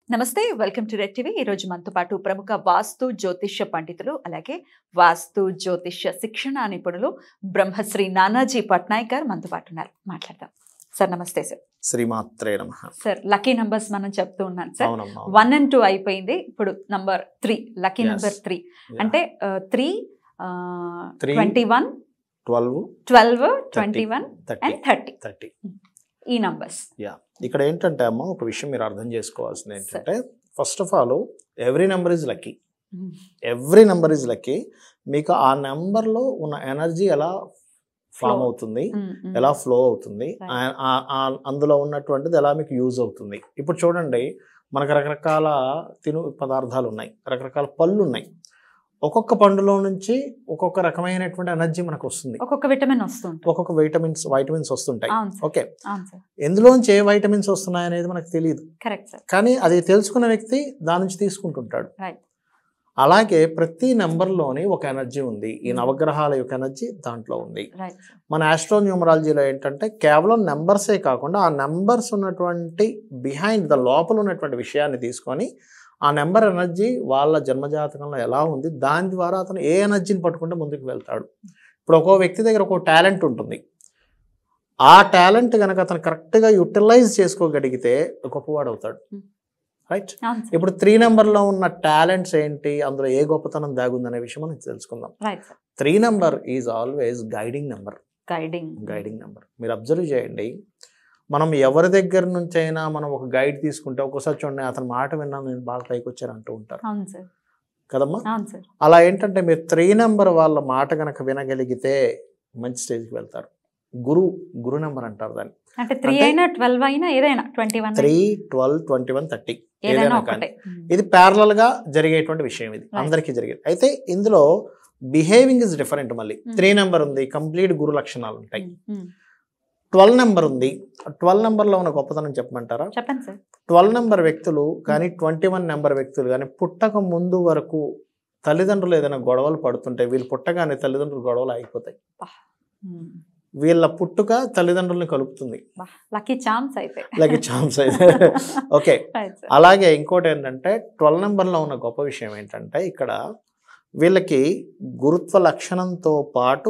నమస్తే welcome to red TV ఈ రోజు మనతో పాటు ప్రముఖ వాస్తు జ్యోతిష్య పండితులు అలాగే వాస్తు జ్యోతిష్య శిక్షణ నిపుణులు బ్రహ్మశ్రీ నానాజీ పట్నాయక్ గారు మనతో పాటు ఉన్నారు మాట్లాడదాం సార్ నమస్తే సార్ శ్రీమాత్రే నమ సార్ లక్కీ నంబర్స్ మనం చెప్తూ ఉన్నాం సార్ అవునమ్మా వన్ అండ్ టూ అయిపోయింది ఇప్పుడు number three lucky Yes. Number three Yeah. అంటే three Three, twenty one twelve twelve twenty one thirty and thirty thirty ఈ నంబర్స్ ఇక్కడ ఏంటంటే అమ్మ ఒక విషయం మీరు అర్థం చేసుకోవాల్సింది ఏంటంటే first of all every number is lucky every number is lucky మీకు ఆ నెంబర్లో ఉన్న ఎనర్జీ ఎలా ఫామ్ Flow. అవుతుంది ఎలా ఫ్లో అవుతుంది Right. ఆ- ఆ- ఆ- అందులో ఉన్నటువంటిది ఎలా మీకు యూజ్ అవుతుంది ఇప్పుడు చూడండి మనకు రకరకాల తిను పదార్థాలు ఉన్నాయి రకరకాల పళ్ళు ఉన్నాయి ఒక్కొక్క పండులో నుంచి ఒక్కొక్క రకమైనటువంటి ఎనర్జీ మనకు వస్తుంది ఒక్కొక్క విటమిన్ వస్తుంటుంది ఒక్కొక్క వైటమిన్స్ వైటమిన్స్ వస్తుంటాయి అవును సార్ ఓకే అవును సార్ ఎందులోంచి ఏ వైటమిన్స్ వస్తున్నాయి అనేది మనకు తెలియదు కరెక్ట్ సార్ కానీ అది తెలుసుకున్న వ్యక్తి దాని నుంచి తీసుకుంటుంటాడు Right. అలాగే ప్రతి నెంబర్లోని ఒక ఎనర్జీ ఉంది ఈ Hmm. నవగ్రహాల యొక్క ఎనర్జీ దాంట్లో ఉంది రైట్ సార్ మన ఆస్ట్రో న్యూమరాలజీలో ఏంటంటే కేవలం నెంబర్సే కాకుండా ఆ నెంబర్స్ ఉన్నటువంటి బిహైండ్ ద లోపల ఉన్నటువంటి విషయాన్ని తీసుకొని ఆ నెంబర్ ఎనర్జీ వాళ్ళ జన్మజాతకంలో ఎలా ఉంది దాని ద్వారా అతను ఏ ఎనర్జీని పట్టుకుంటే ముందుకు వెళ్తాడు ఇప్పుడు ఒక్కో వ్యక్తి దగ్గర ఒక్కో టాలెంట్ ఉంటుంది ఆ టాలెంట్ కనుక అతను కరెక్ట్గా యూటిలైజ్ చేసుకోగలిగితే గొప్పవాడు అవుతాడు Hmm. రైట్ అవును సార్ ఇప్పుడు త్రీ నెంబర్లో ఉన్న టాలెంట్స్ ఏంటి అందులో ఏ గొప్పతనం దాగుందనే విషయం మనం తెలుసుకుందాం right sir three number is always guiding number guiding guiding number మీరు అబ్జర్వ్ చేయండి మనం ఎవరి దగ్గర నుంచి అయినా మనం ఒక గైడ్ తీసుకుంటే ఒక్కోసారి చూడండి అతని మాట విన్నా నేను బాగా పైకి వచ్చాను అంటూ ఉంటారు అవును సార్ కదమ్మా అవును సార్ అలా ఏంటంటే మీరు త్రీ నెంబర్ వాళ్ళ మాట కనుక వినగలిగితే మంచి స్టేజ్కి వెళ్తారు గురు గురు నెంబర్ అంటారు దాన్ని అంటే త్రీ అంటే- అయినా ట్వెల్వ్ అయినా ఏదైనా twenty one three twelve twenty one thirty ఏదైనా ఏదైనా ఒకటే ఇది parallel గా జరిగేటువంటి విషయం ఇది Right. అందరికీ జరిగేది అయితే ఇందులో బిహేవింగ్ ఇస్ డిఫరెంట్ మళ్ళీ Hmm. త్రీ నెంబర్ ఉంది కంప్లీట్ గురు లక్షణాలు ఉంటాయి ఉమ్, ఉమ్. ట్వెల్వ్ నెంబర్ ఉంది ట్వెల్వ్ నెంబర్లో ఉన్న గొప్పతనం చెప్పమంటారా చెప్పండి సార్ ట్వెల్వ్ నెంబర్ వ్యక్తులు కానీ ట్వంటీ వన్ నెంబర్ వ్యక్తులు కానీ పుట్టక ముందు వరకు తల్లిదండ్రులు ఏదైనా గొడవలు పడుతుంటే వీళ్ళు పుట్టగానే తల్లిదండ్రులు గొడవలు అయిపోతాయి వీళ్ళ పుట్టుక తల్లిదండ్రుల్ని కలుపుతుంది లక్కీ ఛాన్స్ అయితే లక్కీ ఛాన్స్ అయితే ఓకే రైట్ సార్ అలాగే ఇంకోటి ఏంటంటే ట్వెల్వ్ నెంబర్లో ఉన్న గొప్ప విషయం ఏంటంటే ఇక్కడ వీళ్ళకి గురుత్వ లక్షణంతో పాటు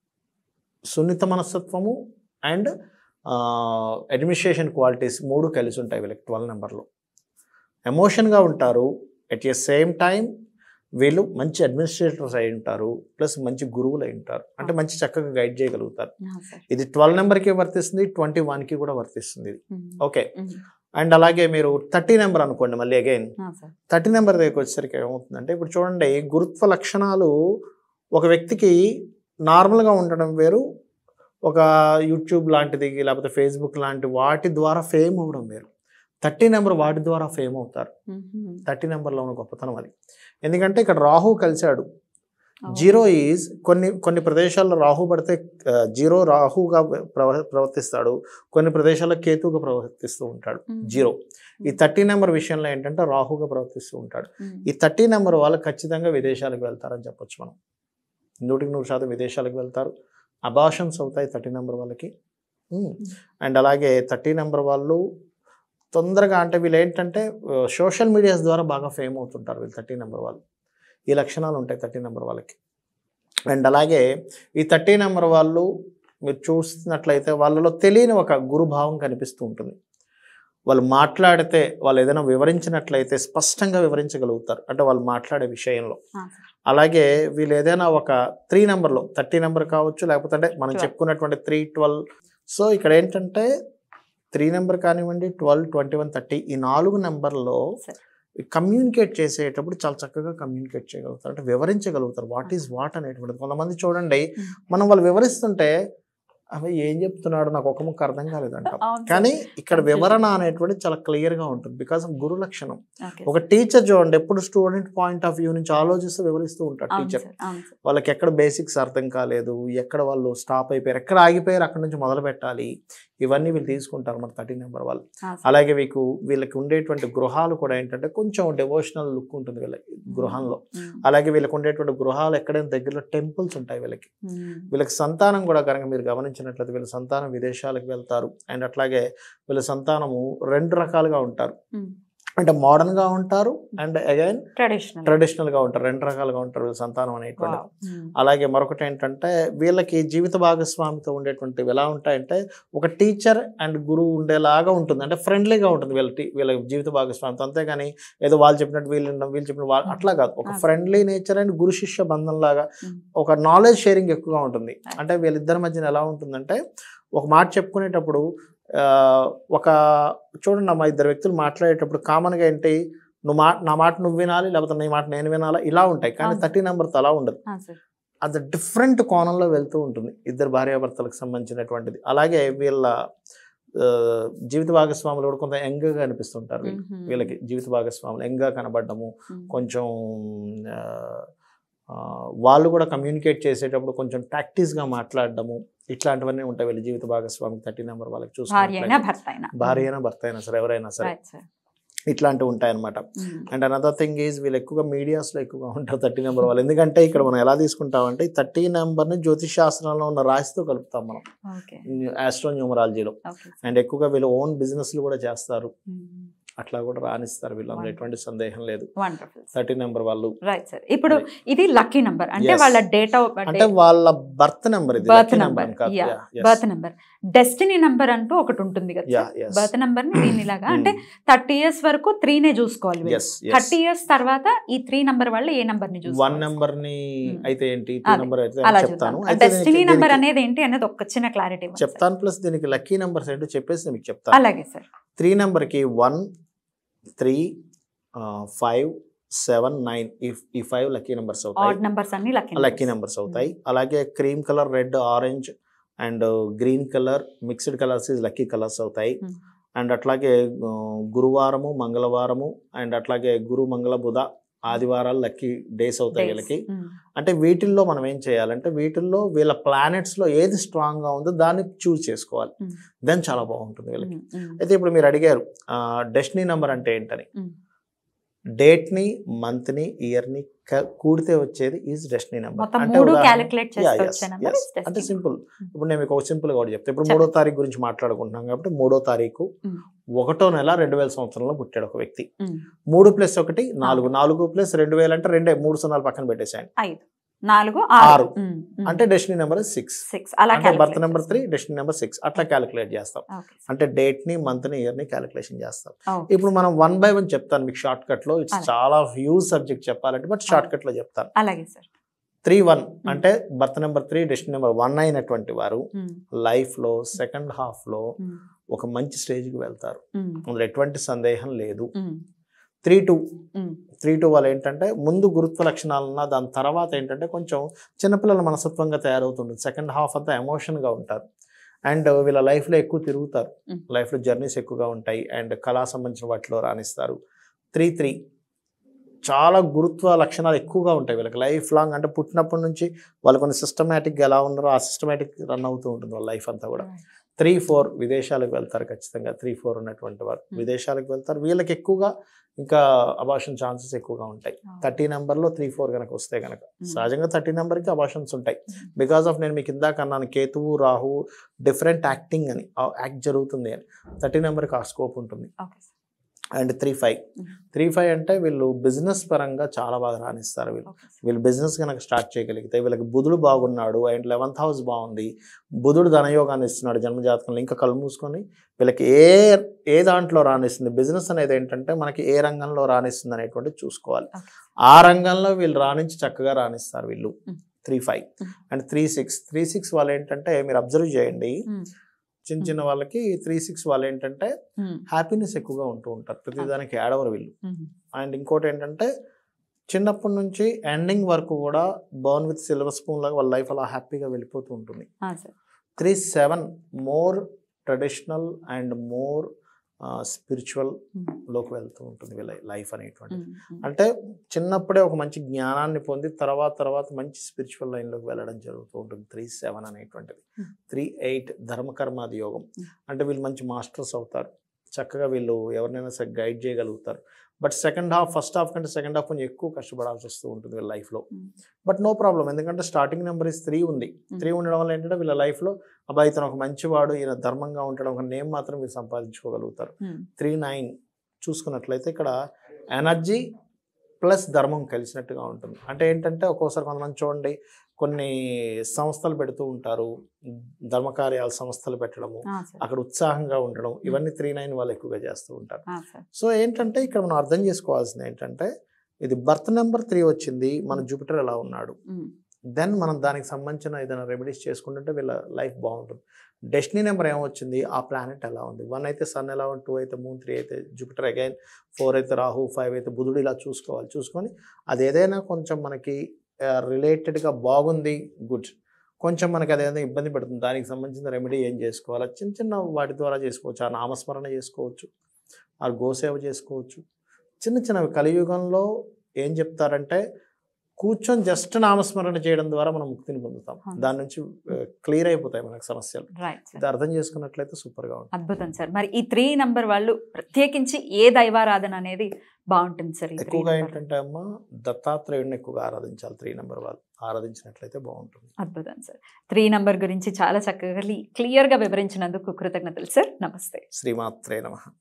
సున్నిత మనస్తత్వము అండ్ అడ్మినిస్ట్రేషన్ క్వాలిటీస్ మూడు కలిసి ఉంటాయి వీళ్ళకి ట్వెల్వ్ నెంబర్లో ఎమోషన్గా ఉంటారు ఎట్ ఎ సేమ్ టైం వీళ్ళు మంచి అడ్మినిస్ట్రేటర్స్ అయి ఉంటారు ప్లస్ మంచి గురువులు అయి ఉంటారు అంటే మంచి చక్కగా గైడ్ చేయగలుగుతారు సార్ ఇది ట్వెల్వ్ నెంబర్కి వర్తిస్తుంది ట్వంటీ వన్కి కూడా వర్తిస్తుంది ఇది ఓకే అండ్ అలాగే మీరు థర్టీ నెంబర్ అనుకోండి మళ్ళీ అగైన్ సార్ థర్టీ నెంబర్ దగ్గరికి వచ్చేసరికి ఏమవుతుందంటే ఇప్పుడు చూడండి గురుత్వ లక్షణాలు ఒక వ్యక్తికి నార్మల్గా ఉండడం వేరు ఒక యూట్యూబ్ లాంటిది లేకపోతే ఫేస్బుక్ లాంటి వాటి ద్వారా ఫేమ్ అవ్వడం వేరు థర్టీ నెంబర్ వాటి ద్వారా ఫేమ్ అవుతారు థర్టీ నెంబర్లో ఉన్న గొప్పతనం అది ఎందుకంటే ఇక్కడ రాహు కలిశాడు జీరో ఈజ్ కొన్ని కొన్ని ప్రదేశాల్లో రాహు పడితే ఆ, జీరో రాహుగా ప్రవ ప్రవర్తిస్తాడు కొన్ని ప్రదేశాల్లో కేతువుగా ప్రవర్తిస్తూ ఉంటాడు జీరో ఈ థర్టీ నెంబర్ విషయంలో ఏంటంటే రాహుగా ప్రవర్తిస్తూ ఉంటాడు ఈ థర్టీ నెంబర్ వాళ్ళు ఖచ్చితంగా విదేశాలకు వెళ్తారని చెప్పొచ్చు మనం నూటికి నూరు శాతం విదేశాలకు వెళ్తారు అబాషన్స్ అవుతాయి థర్టీ నెంబర్ వాళ్ళకి అండ్ అలాగే థర్టీ నెంబర్ వాళ్ళు తొందరగా అంటే వీళ్ళు ఏంటంటే సోషల్ మీడియాస్ ద్వారా బాగా ఫేమ్ అవుతుంటారు వీళ్ళు థర్టీ నెంబర్ వాళ్ళు ఈ లక్షణాలు ఉంటాయి థర్టీ నెంబర్ వాళ్ళకి అండ్ అలాగే ఈ థర్టీ నెంబర్ వాళ్ళు మీరు చూస్తున్నట్లయితే వాళ్ళలో తెలియని ఒక గురుభావం కనిపిస్తూ ఉంటుంది వాళ్ళు మాట్లాడితే వాళ్ళు ఏదైనా వివరించినట్లయితే స్పష్టంగా వివరించగలుగుతారు అంటే వాళ్ళు మాట్లాడే విషయంలో అలాగే వీళ్ళు ఏదైనా ఒక త్రీ నెంబర్లో థర్టీ నెంబర్ కావచ్చు లేకపోతే అంటే మనం Twelve. చెప్పుకున్నటువంటి త్రీ ట్వెల్వ్ సో ఇక్కడ ఏంటంటే త్రీ నెంబర్ కానివ్వండి ట్వెల్వ్ ట్వంటీ వన్ థర్టీ ఈ నాలుగు నెంబర్లో Sir. కమ్యూనికేట్ చేసేటప్పుడు చాలా చక్కగా కమ్యూనికేట్ చేయగలుగుతారు అంటే వివరించగలుగుతారు వాట్ ఈజ్ వాట్ అనేటువంటిది కొంతమంది చూడండి మనం వాళ్ళు వివరిస్తుంటే అవి ఏం చెప్తున్నాడు నాకు ఒక ముక్క అర్థం కాలేదంట కానీ ఇక్కడ Confusion. వివరణ అనేటువంటి చాలా క్లియర్ గా ఉంటుంది బికాస్ గురు లక్షణం ఒక టీచర్ చూడండి ఎప్పుడు స్టూడెంట్ పాయింట్ ఆఫ్ వ్యూ నుంచి ఆలోచిస్తూ వివరిస్తూ ఉంటాడు టీచర్ వాళ్ళకి ఎక్కడ బేసిక్స్ అర్థం కాలేదు ఎక్కడ వాళ్ళు స్టాప్ అయిపోయారు ఎక్కడ ఆగిపోయారు అక్కడ నుంచి మొదలు పెట్టాలి ఇవన్నీ వీళ్ళు తీసుకుంటారు మన థర్టీ నెంబర్ వాళ్ళు అలాగే మీకు వీళ్ళకి ఉండేటువంటి గృహాలు కూడా ఏంటంటే కొంచెం డెవోషనల్ లుక్ ఉంటుంది వీళ్ళకి గృహంలో అలాగే వీళ్ళకి ఉండేటువంటి గృహాలు ఎక్కడైనా దగ్గరలో టెంపుల్స్ ఉంటాయి వీళ్ళకి వీళ్ళకి సంతానం కూడా కనుక మీరు గమనించినట్లయితే వీళ్ళ సంతానం విదేశాలకు వెళ్తారు అండ్ అట్లాగే వీళ్ళ సంతానము రెండు రకాలుగా ఉంటారు అంటే మోడర్న్ గా ఉంటారు అండ్ అగైన్ ట్రెడిషనల్ ట్రెడిషనల్ గా ఉంటారు రెండు రకాలుగా ఉంటారు వీళ్ళ సంతానం అనేటువంటి అలాగే మరొకటి ఏంటంటే వీళ్ళకి జీవిత భాగస్వామితో ఉండేటువంటివి ఎలా ఉంటాయంటే ఒక టీచర్ అండ్ గురువు ఉండేలాగా ఉంటుంది అంటే ఫ్రెండ్లీగా ఉంటుంది వీళ్ళ టీ- వీళ్ళ జీవిత భాగస్వామితో అంతేగాని ఏదో వాళ్ళు చెప్పినట్టు వీళ్ళు వినడం, వీళ్ళు చెప్పినట్టు వాళ్ళు అట్లా కాదు ఒక ఆ. ఫ్రెండ్లీ నేచర్ అండ్ గురు శిష్య బంధం లాగా Mm. ఒక నాలెడ్జ్ షేరింగ్ ఎక్కువగా ఉంటుంది Right. అంటే వీళ్ళిద్దరి మధ్యన ఎలా ఉంటుందంటే ఒక మాట చెప్పుకునేటప్పుడు ఆ, ఒక చూడండి అమ్మా ఇద్దరు వ్యక్తులు మాట్లాడేటప్పుడు కామన్గా ఏంటి నువ్వు మా నా మాట నువ్వు వినాలి లేకపోతే నీ మాట నేను వినాలా ఇలా ఉంటాయి కానీ అవును. థర్టీ నెంబర్తో అలా ఉండదు అది డిఫరెంట్ కోణంలో వెళ్తూ ఉంటుంది ఇద్దరు భార్యాభర్తలకు సంబంధించినటువంటిది అలాగే వీళ్ళ ఆ, జీవిత భాగస్వాములు కూడా కొంత యంగ్గా అనిపిస్తుంటారు వీళ్ళు. వీళ్ళకి జీవిత భాగస్వాములు యంగ్గా కనబడము కొంచెం ఆ, ఆ, వాళ్ళు కూడా కమ్యూనికేట్ చేసేటప్పుడు కొంచెం ప్రాక్టీస్గా మాట్లాడడము ఇట్లాంటివన్నీ ఉంటాయి వీళ్ళ జీవిత భాగస్వామి థర్టీ నెంబర్ వాళ్ళకి భార్య అయినా చూసుకుంటే భర్త అయినా భార్య అయినా భర్త అయినా సరే ఎవరైనా సరే Right, sir. ఇట్లాంటివి ఉంటాయి అనమాట Mm. And another thing is వీళ్ళు ఎక్కువగా మీడియాస్లో ఎక్కువగా ఉంటారు థర్టీ నెంబర్ వాళ్ళు ఎందుకంటే ఇక్కడ మనం ఎలా తీసుకుంటామంటే ఈ థర్టీ నెంబర్ని జ్యోతిష్ శాస్త్రంలో ఉన్న రాశితో కలుపుతాం మనం Okay. ఆస్ట్రో న్యూమరాలజీలో Okay, sir. అండ్ ఎక్కువగా వీళ్ళు ఓన్ బిజినెస్లు కూడా చేస్తారు Mm. అట్లా కూడా రాణిస్తారు వీళ్ళు అందులో Wonderful. ఎటువంటి సందేహం లేదు Wonderful, sir. థర్టీ నెంబర్ వాళ్ళు రైట్ సార్ ఇప్పుడు ఇది లక్కీ నంబర్ అంటే Yes. వాళ్ళ డేట్ ఆఫ్ అంటే వాళ్ళ బర్త్ నెంబర్ ఇది బర్త్ lucky number నంబర్ అని కాదు. Yeah, yes. Birth number destiny number అంటూ ఒకటి ఉంటుంది కదా Yeah, yes. బర్త్ నంబర్ ని దీనిలాగా Hmm. అంటే థర్టీ ఇయర్స్ వరకు త్రీనే చూసుకోవాలి Yes, yes. థర్టీ ఇయర్స్ తర్వాత ఈ త్రీ నంబర్ వాళ్ళు ఏ నంబర్ ని వన్ చూసుకోవాలి నెంబర్ ని Hmm. అయితే ఏంటి టూ అదే. నెంబర్ అయితే అలా అని చెప్తాను చూద్దాం అయితే డెస్టినీ దీనికి- నంబర్ దీనికి అనేది ఏంటి అనేది ఒక చిన్న క్లారిటీ చెప్తాను ప్లస్ దీనికి లక్కీ నెంబర్స్ ఏంటో చెప్పేసి నేను మీకు చెప్తాను అలాగే సార్ త్రీ నెంబర్కి one three five seven nine ఈ ఈ ఫైవ్ లక్కీ నెంబర్స్ అవుతాయి ఆడ్ నంబర్స్ అన్ని లక్కీ లక్కీ నెంబర్స్ అవుతాయి అలాగే cream colour red orange and green colour mixed colours is lucky colours అవుతాయి Hmm. అండ్ అట్లాగే ఆ, గురువారము మంగళవారము అండ్ అట్లాగే గురు మంగళ బుధ ఆదివారాలు లక్కీ డేస్ అవుతాయి వీళ్ళకి అంటే వీటిల్లో మనం ఏం చేయాలంటే వీటిల్లో వీళ్ళ planets లో ఏది strong గా ఉందో దాన్ని చూస్ చేసుకోవాలి Hmm. దెన్ చాలా బాగుంటుంది వీళ్ళకి అయితే ఇప్పుడు మీరు అడిగారు డెస్టినీ నెంబర్ అంటే ఏంటని Mm. డేట్ని మంత్ని ఇయర్ని కూడితే వచ్చేది ఈజ్ డెస్టినీ నెంబర్ మొత్తం మూడు క్యాలిక్యులేట్ Yeah, చేస్తే yes, వచ్చే yes. నంబర్ అంటే సింపుల్ ఇప్పుడు నేను మీకు ఒక సింపుల్ గా ఒకటి చెప్తా ఇప్పుడు చెప్పండి. మూడో తారీఖు గురించి మాట్లాడుకుంటున్నాం కాబట్టి మూడో తారీఖు Mm. ఒకటో నెల రెండు వేల సంవత్సరంలో పుట్టాడు ఒక వ్యక్తి మూడు ప్లస్ ఒకటి నాలుగు నాలుగు ప్లస్ రెండు వేలు అంటే రెండే మూడు సున్నాలు పక్కన పెట్టేసాయండి ఐదు నాలుగు ఆరు. ఆరు అంటే డెస్టినీ నెంబర్ సిక్స్ సిక్స్ అలా అంటే బర్త్ calculate నెంబర్ త్రీ చేస్తాం. డెస్టినీ నెంబర్ సిక్స్ అట్లా క్యాలిక్యులేట్ చేస్తాం Okay, sir. అంటే డేట్ ని మంత్ ని ఇయర్ ని క్యాలిక్యులేషన్ చేస్తాం Okay. ఇప్పుడు మనం వన్ బై వన్ చెప్తాను మీకు షార్ట్ కట్ లో ఇట్స్ అలాగే. చాలా హ్యూజ్ సబ్జెక్ట్ చెప్పాలంటే బట్ షార్ట్ కట్ లో చెప్తాను అలాగే సార్ త్రీ వన్ అంటే birth number three destiny number one అయినటువంటి వారు లైఫ్ లో సెకండ్ హాఫ్ లో ఒక మంచి స్టేజ్ కి వెళ్తారు అందులో ఎటువంటి సందేహం లేదు త్రీ టూ త్రీ టూ వాళ్ళు ఏంటంటే ముందు గురుత్వ లక్షణాలు ఉన్న దాని తర్వాత ఏంటంటే కొంచెం చిన్నపిల్లల మనస్తత్వంగా తయారవుతుంటుంది సెకండ్ హాఫ్ అంతా ఎమోషన్గా ఉంటారు అండ్ వీళ్ళ లైఫ్లో ఎక్కువ తిరుగుతారు Mm. లైఫ్లో జర్నీస్ ఎక్కువగా ఉంటాయి అండ్ కళా సంబంధించిన వాటిలో రాణిస్తారు త్రీ త్రీ చాలా గురుత్వ లక్షణాలు ఎక్కువగా ఉంటాయి వీళ్ళకి లైఫ్ లాంగ్ అంటే పుట్టినప్పటి నుంచి వాళ్ళు కొన్ని సిస్టమేటిక్గా ఎలా ఉన్నారో ఆ సిస్టమేటిక్ రన్ అవుతూ ఉంటుంది వాళ్ళ లైఫ్ అంతా కూడా త్రీ ఫోర్ విదేశాలకు వెళ్తారు ఖచ్చితంగా త్రీ ఫోర్ ఉన్నటువంటి వారు Hmm. విదేశాలకు వెళ్తారు వీళ్ళకి ఎక్కువగా ఇంకా అబార్షన్ ఛాన్సెస్ ఎక్కువగా ఉంటాయి థర్టీ నెంబర్లో త్రీ ఫోర్ కనుక వస్తే కనుక సహజంగా థర్టీ నెంబర్కి అబార్షన్స్ ఉంటాయి బికాస్ ఆఫ్ నేను మీకు ఇందాక అన్నాను కేతువు రాహు డిఫరెంట్ యాక్టింగ్ అని యాక్ట్ జరుగుతుంది అని థర్టీ నెంబర్కి ఆ స్కోప్ ఉంటుంది okay sir and three five Mhm. Three five అంటే వీళ్ళు బిజినెస్ పరంగా చాలా బాగా రాణిస్తారు వీళ్ళు ఓకే సార్ వీళ్ళు బిజినెస్ కనుక స్టార్ట్ చేయగలిగితే వీళ్ళకి బుధుడు బాగున్నాడు అండ్ లెవెంత్ హౌస్ బాగుంది బుధుడు ధనయోగాన్ని ఇస్తున్నాడు జన్మజాతకంలో ఇంకా కళ్ళు మూసుకొని వీళ్ళకి ఏ ఏ దాంట్లో రాణిస్తుంది బిజినెస్ అనేది ఏంటంటే మనకి ఏ రంగంలో రాణిస్తుంది అనేటువంటి చూసుకోవాలి ఓకే ఆ రంగంలో వీళ్ళు రాణించి చక్కగా రాణిస్తారు వీళ్ళు Mm. Three five Mm. And three six three six వాళ్ళు ఏంటంటే మీరు అబ్జర్వ్ చేయండి Mm. చిన్న చిన్న వాళ్ళకి త్రీ సిక్స్ వాళ్ళు ఏంటంటే హ్యాపీనెస్ ఎక్కువగా ఉంటూ ఉంటారు ప్రతిదానికి ఏడవరు వీళ్ళు అండ్ ఇంకోటి ఏంటంటే చిన్నప్పటి నుంచి ఎండింగ్ వరకు కూడా బర్న్ విత్ సిల్వర్ స్పూన్ లాగా వాళ్ళ లైఫ్ అలా హ్యాపీగా వెళ్ళిపోతూ ఉంటుంది sir three seven more traditional and more spiritual లోకి వెళ్తూ ఉంటుంది వీళ్ళ లైఫ్ అనేటువంటి అంటే చిన్నప్పుడే ఒక మంచి జ్ఞానాన్ని పొంది తర్వాత తర్వాత మంచి స్పిరిచువల్ లైన్లోకి వెళ్ళడం జరుగుతూ ఉంటుంది త్రీ సెవెన్ అనేటువంటిది Hmm. త్రీ ఎయిట్ ధర్మకర్మాది యోగం Hmm. అంటే వీళ్ళు మంచి మాస్టర్స్ అవుతారు చక్కగా వీళ్ళు ఎవరినైనా సరే గైడ్ చేయగలుగుతారు but second half first half కంటే సెకండ్ హాఫ్ కొంచెం ఎక్కువ కష్టపడాల్సి వస్తూ ఉంటుంది వీళ్ళ లైఫ్లో Hmm. బట్ నో ప్రాబ్లం ఎందుకంటే స్టార్టింగ్ నెంబర్ ఇస్ త్రీ ఉంది త్రీ ఉండడం వల్ల ఏంటంటే వీళ్ళ లైఫ్లో అబ్బాయి ఇతను ఒక మంచివాడు ఈయన ధర్మంగా ఉంటాడు ఒక నేమ్ మాత్రం వీళ్ళు సంపాదించుకోగలుగుతారు త్రీ నైన్ చూసుకున్నట్లయితే ఇక్కడ ఎనర్జీ ప్లస్ ధర్మం కలిసినట్టుగా ఉంటుంది అంటే ఏంటంటే ఒక్కోసారి కొంతమంది చూడండి కొన్ని సంస్థలు పెడుతూ ఉంటారు ధర్మకార్యాల సంస్థలు పెట్టడము ఆ, సార్ అక్కడ ఉత్సాహంగా ఉండడం ఇవన్నీ త్రీ నైన్ వాళ్ళు ఎక్కువగా చేస్తూ ఉంటారు ఆ, సార్ సో ఏంటంటే ఇక్కడ మనం అర్థం చేసుకోవాల్సింది ఏంటంటే ఇది బర్త్ నెంబర్ త్రీ వచ్చింది మన జూపిటర్ ఎలా ఉన్నాడు ఉమ్, దెన్ మనం దానికి సంబంధించిన ఏదైనా రెమెడీస్ చేసుకుంటుంటే వీళ్ళ లైఫ్ బాగుంటుంది డెస్టినీ నెంబర్ ఏమొచ్చింది ఆ ప్లానెట్ ఎలా ఉంది వన్ అయితే సన్ ఎలా ఉంది టూ అయితే మూన్ త్రీ అయితే జూపిటర్ అగైన్ ఫోర్ అయితే రాహు ఫైవ్ అయితే బుధుడు ఇలా చూసుకోవాలి చూసుకొని అది ఏదైనా కొంచెం మనకి రిలేటెడ్గా బాగుంది గుడ్ కొంచెం మనకి అదేదైనా ఇబ్బంది పెడుతుంది దానికి సంబంధించిన రెమెడీ ఏం చేసుకోవాలి చిన్న చిన్న వాటి ద్వారా చేసుకోవచ్చు ఆ నామస్మరణ చేసుకోవచ్చు ఆ గోసేవ చేసుకోవచ్చు చిన్న చిన్నవి కలియుగంలో ఏం చెప్తారంటే కూర్చొని జస్ట్ నామస్మరణ చేయడం ద్వారా మనం ముక్తిని పొందుతాం అవును. దాని నుంచి క్లియర్ అయిపోతాయి మనకు సమస్యలు రైట్ సార్ ఇది అర్థం చేసుకున్నట్లయితే సూపర్గా ఉంటుంది అద్భుతం సార్ మరి ఈ త్రీ నంబర్ వాళ్ళు ప్రత్యేకించి ఏ దైవారాధన అనేది బాగుంటుంది సార్ ఈ three ఎక్కువగా number? ఏంటంటే అమ్మ దత్తాత్రేయుడిని ఎక్కువగా ఆరాధించాలి త్రీ నెంబర్ వాళ్ళు ఆరాధించినట్లయితే బాగుంటుంది అద్భుతం సార్ త్రీ నంబర్ గురించి చాలా చక్కగా క్లియర్గా వివరించినందుకు కృతజ్ఞతలు సార్ నమస్తే శ్రీమాత్రే నమ